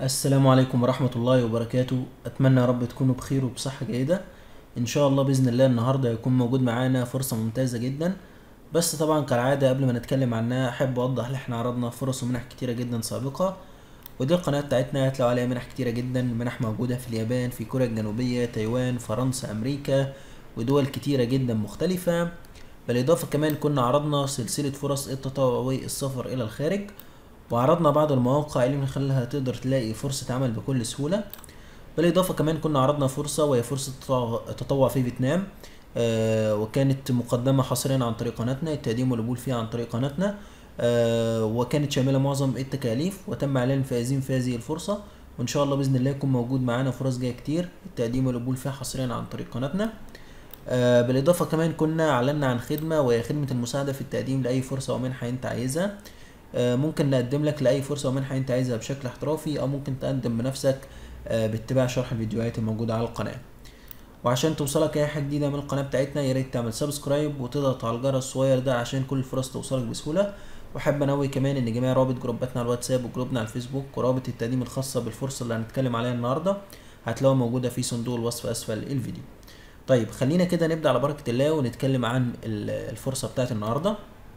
السلام عليكم ورحمة الله وبركاته أتمنى يا رب تكونوا بخير وبصحة جيدة إن شاء الله بإذن الله النهاردة هيكون موجود معانا فرصة ممتازة جدا بس طبعا كالعادة قبل ما نتكلم عنها أحب أوضح إن إحنا عرضنا فرص ومنح كتيرة جدا سابقة ودي القناة بتاعتنا هتلاقوا عليها منح كتيرة جدا منح موجودة في اليابان في كوريا الجنوبية تايوان فرنسا أمريكا ودول كتيرة جدا مختلفة بالإضافة كمان كنا عرضنا سلسلة فرص التطوعي السفر إلى الخارج وعرضنا بعض المواقع اللي من خلالها تقدر تلاقي فرصة عمل بكل سهولة بالإضافة كمان كنا عرضنا فرصة وهي فرصة تطوع- التطوع في فيتنام آه وكانت مقدمة حصريا عن طريق قناتنا التقديم والقبول فيها عن طريق قناتنا آه وكانت شاملة معظم التكاليف وتم إعلان الفائزين في هذه الفرصة وإن شاء الله بإذن الله يكون موجود معانا فرص جاية كتير التقديم والقبول فيها حصريا عن طريق قناتنا آه بالإضافة كمان كنا أعلنا عن خدمة وهي خدمة المساعدة في التقديم لأي فرصة أو منحة أنت عايزها آه، ممكن نقدم لك لأي فرصة ومنحة أنت عايزها بشكل احترافي أو ممكن تقدم بنفسك آه، باتباع شرح الفيديوهات الموجودة على القناة وعشان توصلك أي حاجة جديدة من القناة بتاعتنا يا ريت تعمل سبسكرايب وتضغط على الجرس الصغير ده عشان كل الفرص توصلك بسهولة وأحب أنوه كمان إن جميع روابط جروباتنا على الواتساب وجروبنا على الفيسبوك ورابط التقديم الخاصة بالفرصة اللي هنتكلم عليها النهاردة هتلاقوها موجودة في صندوق الوصف أسفل الفيديو طيب خلينا كده نبدأ على بركة الله ونتكلم عن ال- الفرصة بتاعت النهارده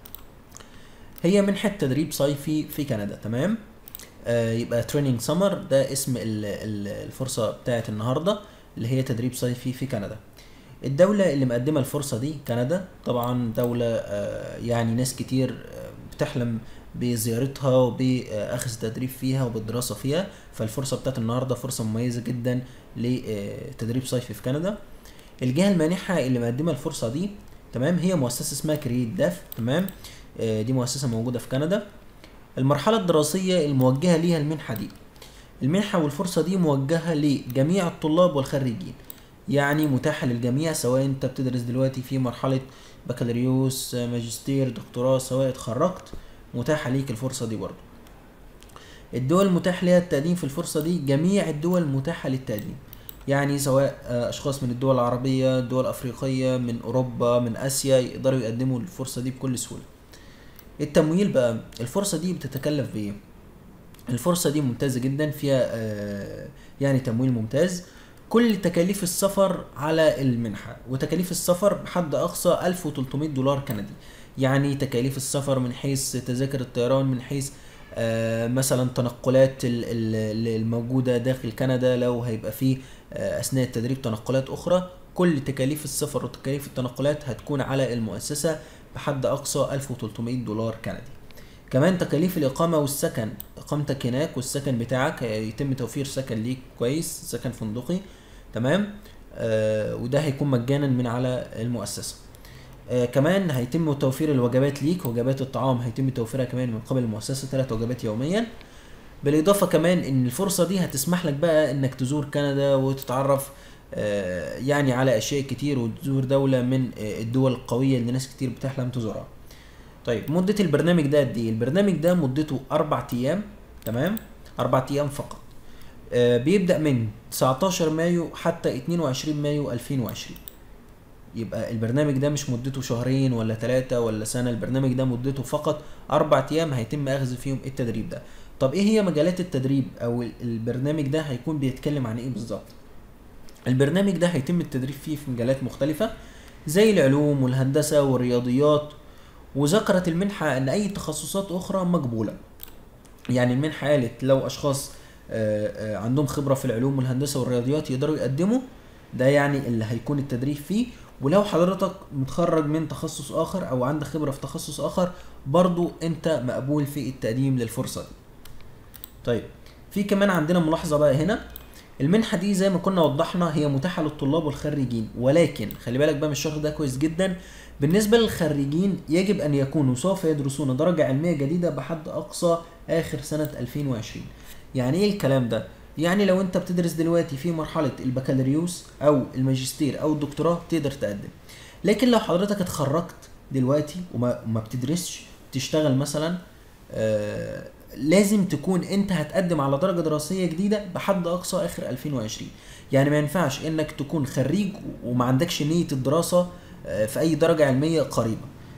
هي منحة تدريب صيفي في كندا تمام آه يبقى تريننج سمر ده اسم ال- ال- الفرصة بتاعت النهاردة اللي هي تدريب صيفي في كندا الدولة اللي مقدمة الفرصة دي كندا طبعا دولة آه يعني ناس كتير آه بتحلم بزيارتها وبأخذ تدريب فيها وبالدراسة فيها فالفرصة بتاعت النهاردة فرصة مميزة جدا لتدريب صيفي في كندا الجهة المانحة اللي مقدمة الفرصة دي تمام هي مؤسسة اسمها كرييت داف تمام آه، دي مؤسسة موجودة في كندا المرحلة الدراسية الموجهة ليها المنحة دي المنحة والفرصة دي موجهة لجميع الطلاب والخريجين يعني متاحة للجميع سواء انت بتدرس دلوقتي في مرحلة بكالوريوس آه، ماجستير دكتوراه سواء اتخرجت متاحة ليك الفرصة دي برضو الدول المتاح لها التقديم في الفرصة دي جميع الدول متاحة للتقديم يعني سواء آه، أشخاص من الدول العربية دول أفريقية من أوروبا من آسيا يقدروا يقدموا الفرصة دي بكل سهولة التمويل بقى الفرصة دي بتتكلف بإيه؟ الفرصة دي ممتازة جدا فيها آه، يعني تمويل ممتاز كل تكاليف السفر على المنحة وتكاليف السفر بحد أقصى 1300 دولار كندي يعني تكاليف السفر من حيث تذاكر الطيران من حيث آه، مثلا تنقلات ال- ال- الموجودة داخل كندا لو هيبقى فيه آه، أثناء التدريب تنقلات أخرى كل تكاليف السفر وتكاليف التنقلات هتكون على المؤسسة بحد أقصى 1300 دولار كندي كمان تكاليف الإقامة والسكن إقامتك هناك والسكن بتاعك يتم توفير سكن ليك كويس سكن فندقي تمام آه وده هيكون مجانا من على المؤسسة آه كمان هيتم توفير الوجبات ليك وجبات الطعام هيتم توفيرها كمان من قبل المؤسسة ثلاث وجبات يوميا بالإضافة كمان إن الفرصة دي هتسمح لك بقى إنك تزور كندا وتتعرف آه، يعني على أشياء كتير وتزور دولة من آه، الدول القوية اللي ناس كتير بتحلم تزورها. طيب مدة البرنامج ده قد إيه؟ البرنامج ده مدته أربع أيام تمام؟ أربع أيام فقط. آه، بيبدأ من 19 مايو حتى 22 مايو 2020. يبقى البرنامج ده مش مدته شهرين ولا ثلاثة ولا سنة البرنامج ده مدته فقط أربع أيام هيتم أخذ فيهم التدريب ده طب إيه هي مجالات التدريب أو ال- البرنامج ده هيكون بيتكلم عن إيه بالظبط البرنامج ده هيتم التدريب فيه في مجالات مختلفة زي العلوم والهندسة والرياضيات وذكرت المنحة أن أي تخصصات أخرى مقبولة يعني المنحة قالت لو أشخاص آه، آه، عندهم خبرة في العلوم والهندسة والرياضيات يقدروا يقدموا ده يعني اللي هيكون التدريب فيه ولو حضرتك متخرج من تخصص آخر أو عندك خبرة في تخصص آخر برضو أنت مقبول في التقديم للفرصة دي طيب في كمان عندنا ملاحظة بقى هنا المنحة دي زي ما كنا وضحنا هي متاحة للطلاب والخريجين ولكن خلي بالك بقى من الشرط ده كويس جدا بالنسبة للخريجين يجب أن يكونوا سوف يدرسون درجة علمية جديدة بحد أقصى آخر سنة 2020 يعني إيه الكلام ده؟ يعني لو أنت بتدرس دلوقتي في مرحلة البكالوريوس أو الماجستير أو الدكتوراه تقدر تقدم لكن لو حضرتك اتخرجت دلوقتي وما وما بتدرسش تشتغل مثلا آه لازم تكون انت هتقدم على درجه دراسيه جديده بحد اقصى اخر 2020 يعني ما ينفعش انك تكون خريج وما عندكش نيه الدراسه آه، في اي درجه علميه قريبه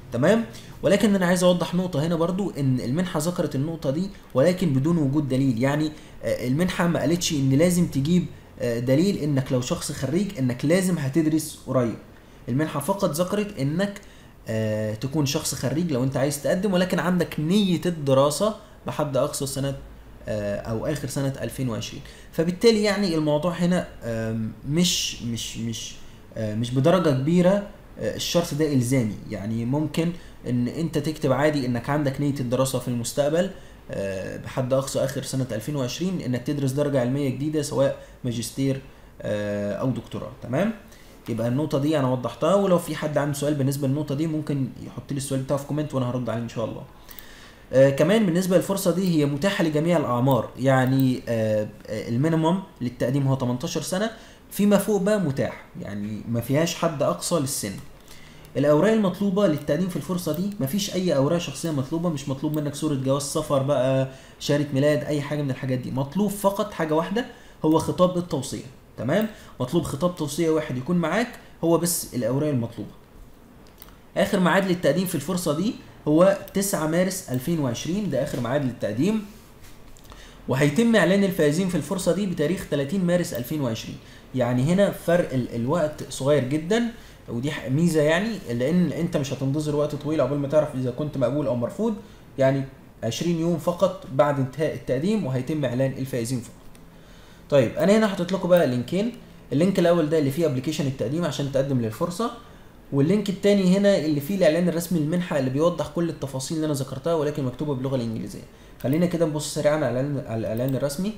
تمام ولكن انا عايز اوضح نقطه هنا برضو ان المنحه ذكرت النقطه دي ولكن بدون وجود دليل يعني آه، المنحه ما قالتش ان لازم تجيب آه، دليل انك لو شخص خريج انك لازم هتدرس قريب المنحه فقط ذكرت انك آه، تكون شخص خريج لو انت عايز تقدم ولكن عندك نيه الدراسه بحد اقصى سنه آه، او اخر سنه 2020 فبالتالي يعني الموضوع هنا آم، مش مش مش آه، مش بدرجه كبيره آه، الشرط ده الزامي يعني ممكن ان انت تكتب عادي انك عندك نيه الدراسه في المستقبل آه، بحد اقصى اخر سنه 2020 انك تدرس درجه علميه جديده سواء ماجستير آه، او دكتوراه تمام يبقى النقطه دي انا وضحتها ولو في حد عنده سؤال بالنسبه للنقطه دي ممكن يحط لي السؤال بتاعه في كومنت وانا هرد عليه ان شاء الله آه كمان بالنسبه للفرصه دي هي متاحه لجميع الاعمار يعني آه آه، المينيمم للتقديم هو 18 سنه فيما فوق بقى متاح يعني ما فيهاش حد اقصى للسن الاوراق المطلوبه للتقديم في الفرصه دي مفيش اي اوراق شخصيه مطلوبه مش مطلوب منك صوره جواز سفر بقى شهاده ميلاد اي حاجه من الحاجات دي مطلوب فقط حاجه واحده هو خطاب بالتوصيه تمام مطلوب خطاب توصيه واحد يكون معاك هو بس الاوراق المطلوبه اخر ميعاد للتقديم في الفرصه دي هو 9 مارس 2020 ده اخر ميعاد للتقديم وهيتم اعلان الفائزين في الفرصه دي بتاريخ 30 مارس 2020 يعني هنا فرق ال الوقت صغير جدا ودي ح- ميزه يعني لان انت مش هتنتظر وقت طويل عقبال ما تعرف اذا كنت مقبول او مرفوض يعني 20 يوم فقط بعد انتهاء التقديم وهيتم اعلان الفائزين فقط طيب انا هنا حاطط لكم بقى لينكين اللينك الاول ده اللي فيه ابلكيشن التقديم عشان تقدم للفرصه واللينك التاني هنا اللي فيه الاعلان الرسمي للمنحه اللي بيوضح كل التفاصيل اللي انا ذكرتها ولكن مكتوبه باللغه الانجليزيه خلينا كده نبص سريعا على الاعلان على الاعلان الرسمي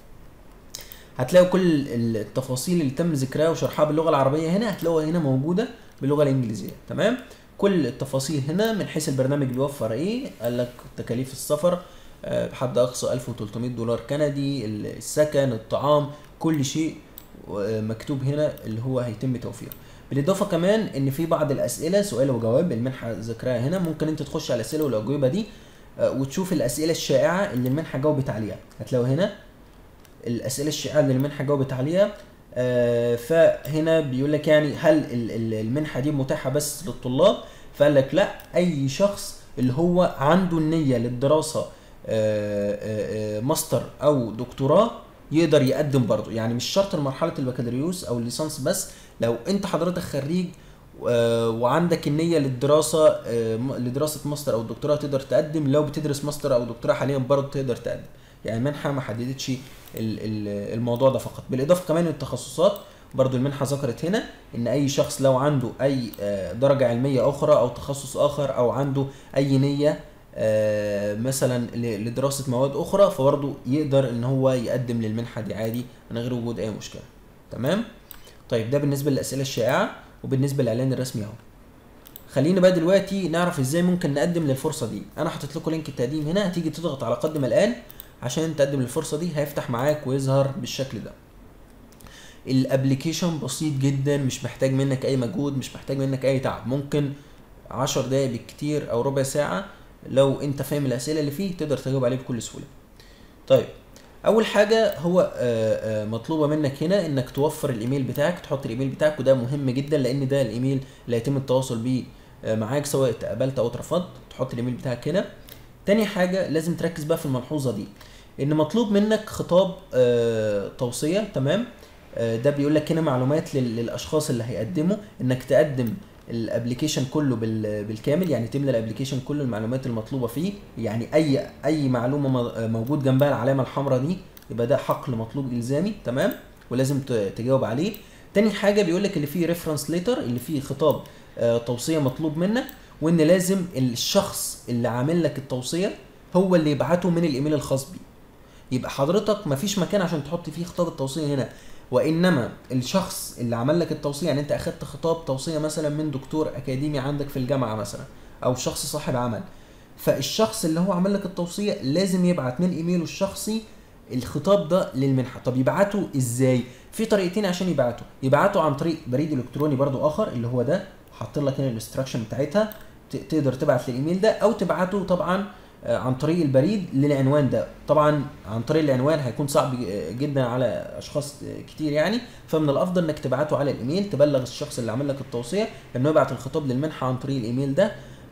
هتلاقوا كل التفاصيل اللي تم ذكرها وشرحها باللغه العربيه هنا هتلاقوها هنا موجوده باللغه الانجليزيه تمام كل التفاصيل هنا من حيث البرنامج بيوفر ايه قال لك تكاليف السفر آه، بحد اقصى 1300 دولار كندي السكن الطعام كل شيء آه، مكتوب هنا اللي هو هيتم توفيره بالاضافه كمان ان في بعض الاسئله سؤال وجواب المنحه ذكرها هنا ممكن انت تخش على الاسئله والاجوبه دي آه، وتشوف الاسئله الشائعه اللي المنحه جاوبت عليها هتلاقوا هنا الاسئله الشائعه اللي المنحه جاوبت عليها آه، فهنا بيقول لك يعني هل ال- ال- المنحه دي متاحه بس للطلاب فقال لك لا اي شخص اللي هو عنده النيه للدراسه آه، آه، آه، ماستر او دكتوراه يقدر يقدم برضه يعني مش شرط لمرحله البكالوريوس او الليسانس بس لو انت حضرتك خريج آه، وعندك النية للدراسة آه، م- لدراسة ماستر أو دكتوراه تقدر تقدم لو بتدرس ماستر أو دكتوراه حاليا برضه تقدر تقدم يعني المنحة ما حددتش ال- ال- الموضوع ده فقط بالإضافة كمان للتخصصات برضه المنحة ذكرت هنا إن أي شخص لو عنده أي آه، درجة علمية أخرى أو تخصص آخر أو عنده أي نية آه، مثلا ل- لدراسة مواد أخرى فبرضه يقدر إن هو يقدم للمنحة دي عادي من غير وجود أي مشكلة تمام طيب ده بالنسبة للأسئلة الشائعة وبالنسبة للإعلان الرسمي أهو خلينا بقى دلوقتي نعرف ازاي ممكن نقدم للفرصه دي انا حاطط لكم لينك التقديم هنا هتيجي تضغط على قدم الان عشان تقدم للفرصه دي هيفتح معاك ويظهر بالشكل ده الابلكيشن بسيط جدا مش محتاج منك اي مجهود مش محتاج منك اي تعب ممكن عشر دقايق بالكتير او ربع ساعه لو انت فاهم الاسئله اللي فيه تقدر تجاوب عليه بكل سهوله طيب اول حاجه هو آه، آه، مطلوبه منك هنا انك توفر الايميل بتاعك تحط الايميل بتاعك وده مهم جدا لان ده الايميل اللي هيتم التواصل بيه آه، معاك سواء اتقبلت او اترفضت تحط الايميل بتاعك هنا تاني حاجه لازم تركز بقى في الملحوظه دي ان مطلوب منك خطاب آه، توصيه تمام آه، ده بيقول لك هنا معلومات لل- للاشخاص اللي هيقدموا انك تقدم الابلكيشن كله بال- بالكامل يعني تملى الابلكيشن كله المعلومات المطلوبه فيه يعني اي اي معلومه م- موجود جنبها العلامه الحمراء دي يبقى ده حقل مطلوب الزامي تمام ولازم ت- تجاوب عليه تاني حاجه بيقول لك اللي فيه ريفرنس ليتر اللي فيه خطاب آه، توصيه مطلوب منك وان لازم الشخص اللي عامل لك التوصيه هو اللي يبعته من الايميل الخاص بيه يبقى حضرتك مفيش مكان عشان تحط فيه خطاب التوصيه هنا وانما الشخص اللي عمل لك التوصيه يعني انت اخدت خطاب توصيه مثلا من دكتور اكاديمي عندك في الجامعه مثلا او شخص صاحب عمل فالشخص اللي هو عمل لك التوصيه لازم يبعت من ايميله الشخصي الخطاب ده للمنحه طب يبعته ازاي في طريقتين عشان يبعته يبعته عن طريق بريد الكتروني برضو اخر اللي هو ده حاطين لك هنا الانستراكشن بتاعتها ت- تقدر تبعت للايميل ده او تبعته طبعا آه، عن طريق البريد للعنوان ده طبعا عن طريق العنوان هيكون صعب ج- جدا على اشخاص كتير يعني فمن الافضل انك تبعته على الايميل تبلغ الشخص اللي عمل لك التوصيه انه يبعت الخطاب للمنحه عن طريق الايميل ده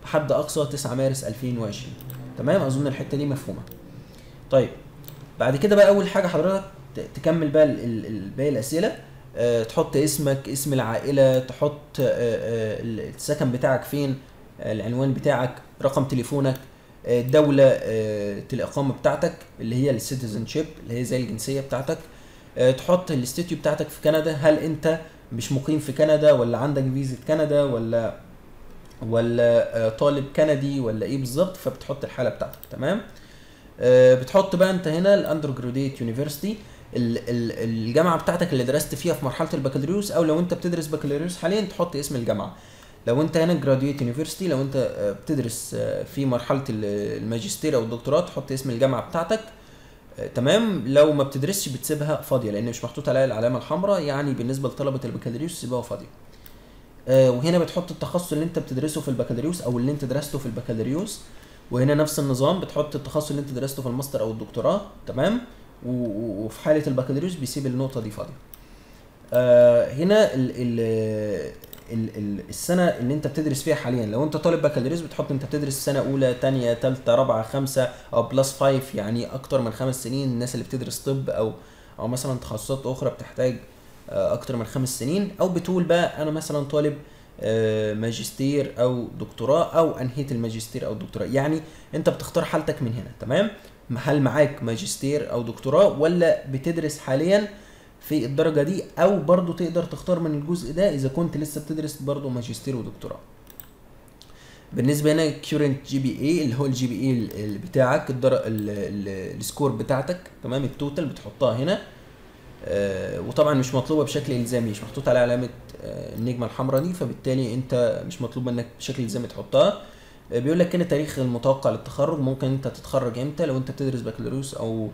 لحد اقصى 9 مارس 2020 تمام اظن الحته دي مفهومه طيب بعد كده بقى اول حاجه حضرتك ت- تكمل بقى ال- ال- ال- باقي الاسئله أه تحط اسمك اسم العائله تحط أه أه السكن بتاعك فين آه، العنوان بتاعك رقم تليفونك آه، الدولة آه، الإقامة بتاعتك اللي هي السيتيزن شيب اللي هي زي الجنسية بتاعتك آه، تحط الاستيتيو بتاعتك في كندا هل أنت مش مقيم في كندا ولا عندك فيزا كندا ولا ولا آه، طالب كندي ولا ايه بالظبط فبتحط الحالة بتاعتك تمام آه، بتحط بقى انت هنا الاندر جراديت يونيفرسيتي الجامعه بتاعتك اللي درست فيها في مرحله البكالوريوس او لو انت بتدرس بكالوريوس حاليا تحط اسم الجامعه لو انت هنا جراديويت يونيفرسيتي لو انت آه، بتدرس آه، في مرحله ال- الماجستير او الدكتوراه تحط اسم الجامعه بتاعتك آه، تمام لو ما بتدرسش بتسيبها فاضيه لان مش محطوط عليها العلامه الحمراء يعني بالنسبه لطلبه البكالوريوس سيبها فاضيه آه، وهنا بتحط التخصص اللي انت بتدرسه في البكالوريوس او اللي انت درسته في البكالوريوس وهنا نفس النظام بتحط التخصص اللي انت درسته في الماستر او الدكتوراه تمام و- و- وفي حاله البكالوريوس بيسيب النقطه دي فاضيه آه هنا ال ال ال ال السنه اللي انت بتدرس فيها حاليا لو انت طالب بكالوريوس بتحط انت بتدرس سنه اولى تانية تالتة رابعه خمسه او بلس فايف يعني اكتر من خمس سنين الناس اللي بتدرس طب او او مثلا تخصصات اخرى بتحتاج آه، اكتر من خمس سنين او بتقول بقى انا مثلا طالب آه، ماجستير او دكتوراه او انهيت الماجستير او الدكتوراه يعني انت بتختار حالتك من هنا تمام هل معاك ماجستير او دكتوراه ولا بتدرس حاليا في الدرجه دي او برضو تقدر تختار من الجزء ده اذا كنت لسه بتدرس برضو ماجستير ودكتوراه بالنسبه هنا كيورنت جي بي اي اللي هو الجي بي اي بتاعك الدر... ال- ال- السكور بتاعتك تمام التوتال بتحطها هنا آه، وطبعا مش مطلوبه بشكل الزامي مش محطوط عليها علامه آه، النجمه الحمراء دي فبالتالي انت مش مطلوب منك بشكل الزامي تحطها آه، بيقول لك هنا تاريخ المتوقع للتخرج ممكن انت تتخرج امتى لو انت بتدرس بكالوريوس او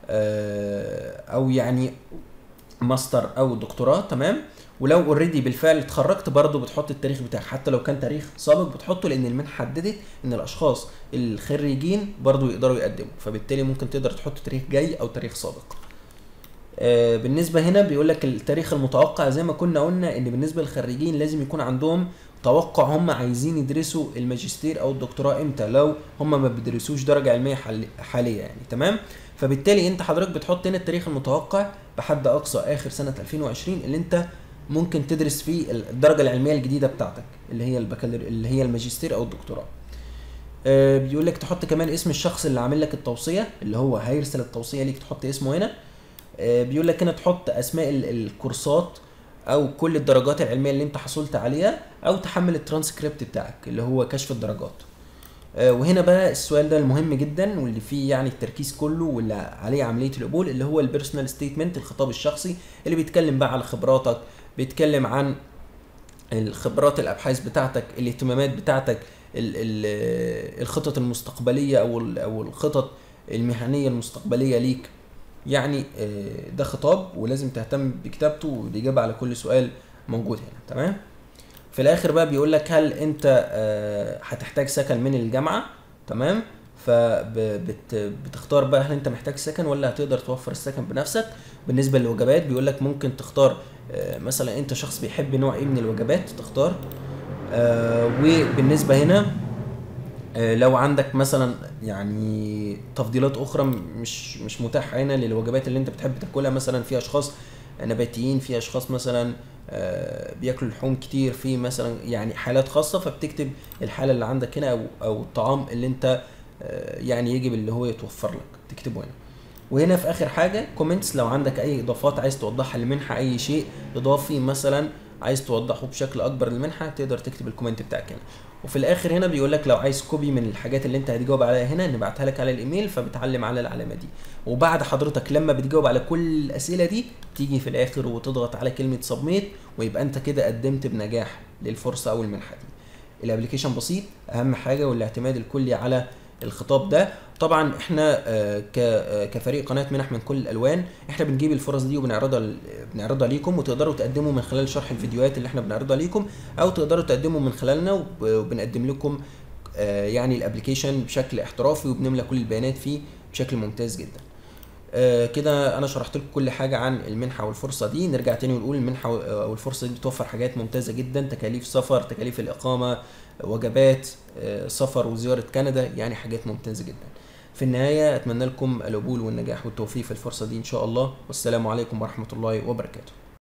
آه، او يعني ماستر او دكتوراه تمام ولو اوريدي بالفعل اتخرجت برضه بتحط التاريخ بتاعك حتى لو كان تاريخ سابق بتحطه لان المنحه حددت ان الاشخاص الخريجين برضه يقدروا يقدموا فبالتالي ممكن تقدر تحط تاريخ جاي او تاريخ سابق آه، بالنسبه هنا بيقول لك التاريخ المتوقع زي ما كنا قلنا ان بالنسبه للخريجين لازم يكون عندهم توقع هم عايزين يدرسوا الماجستير او الدكتوراه امتى لو هم ما بيدرسوش درجه علميه حال- حاليه يعني تمام فبالتالي انت حضرتك بتحط هنا التاريخ المتوقع بحد اقصى اخر سنه 2020 اللي انت ممكن تدرس فيه الدرجه العلميه الجديده بتاعتك اللي هي البكالوريوس اللي هي الماجستير او الدكتوراه آه، بيقول لك تحط كمان اسم الشخص اللي عامل لك التوصيه اللي هو هيرسل التوصيه ليك تحط اسمه هنا آه، بيقول لك هنا تحط اسماء ال- الكورسات او كل الدرجات العلميه اللي انت حصلت عليها او تحمل الترانسكريبت بتاعك اللي هو كشف الدرجات آه، وهنا بقى السؤال ده المهم جدا واللي فيه يعني التركيز كله واللي عليه عمليه القبول اللي هو البيرسونال ستيتمنت الخطاب الشخصي اللي بيتكلم بقى على خبراتك بيتكلم عن الخبرات الابحاث بتاعتك الاهتمامات بتاعتك ال- ال- الخطط المستقبليه او ال- او الخطط المهنيه المستقبليه ليك يعني آه، ده خطاب ولازم تهتم بكتابته والاجابه على كل سؤال موجود هنا تمام في الاخر بقى بيقول لك هل انت آه، هتحتاج سكن من الجامعه تمام فبتختار بقى هل انت محتاج سكن ولا هتقدر توفر السكن بنفسك بالنسبه للوجبات بيقول لك ممكن تختار آه، مثلا انت شخص بيحب نوع ايه من الوجبات تختار آه، وبالنسبه هنا آه، لو عندك مثلا يعني تفضيلات اخرى مش مش متاحه هنا للوجبات اللي انت بتحب تاكلها مثلا في اشخاص نباتيين في اشخاص مثلا آه، بياكلوا لحوم كتير في مثلا يعني حالات خاصه فبتكتب الحاله اللي عندك هنا او او الطعام اللي انت آه، يعني يجب اللي هو يتوفر لك تكتبه هنا وهنا في اخر حاجه كومنتس لو عندك اي اضافات عايز توضحها للمنحه اي شيء اضافي مثلا عايز توضحه بشكل اكبر للمنحه تقدر تكتب الكومنت بتاعك هنا وفي الاخر هنا بيقول لك لو عايز كوبي من الحاجات اللي انت هتجاوب عليها هنا نبعتها لك على الايميل فبتعلم على العلامه دي وبعد حضرتك لما بتجاوب على كل الاسئله دي تيجي في الاخر وتضغط على كلمه سبميت ويبقى انت كده قدمت بنجاح للفرصه او المنحه دي الابلكيشن بسيط اهم حاجه والاعتماد الكلي على الخطاب ده طبعا احنا آه، ك- آه، كفريق قناه منح من كل الالوان احنا بنجيب الفرص دي وبنعرضها ل- بنعرضها ليكم وتقدروا تقدموا من خلال شرح الفيديوهات اللي احنا بنعرضها ليكم او تقدروا تقدموا من خلالنا وب- وبنقدم لكم آه، يعني الابلكيشن بشكل احترافي وبنملى كل البيانات فيه بشكل ممتاز جدا آه كده انا شرحت لكم كل حاجه عن المنحه والفرصه دي نرجع تاني ونقول المنحه والفرصه دي بتوفر حاجات ممتازه جدا تكاليف سفر تكاليف الاقامه وجبات آه سفر وزياره كندا يعني حاجات ممتازه جدا في النهايه اتمنى لكم القبول والنجاح والتوفيق في الفرصه دي ان شاء الله والسلام عليكم ورحمه الله وبركاته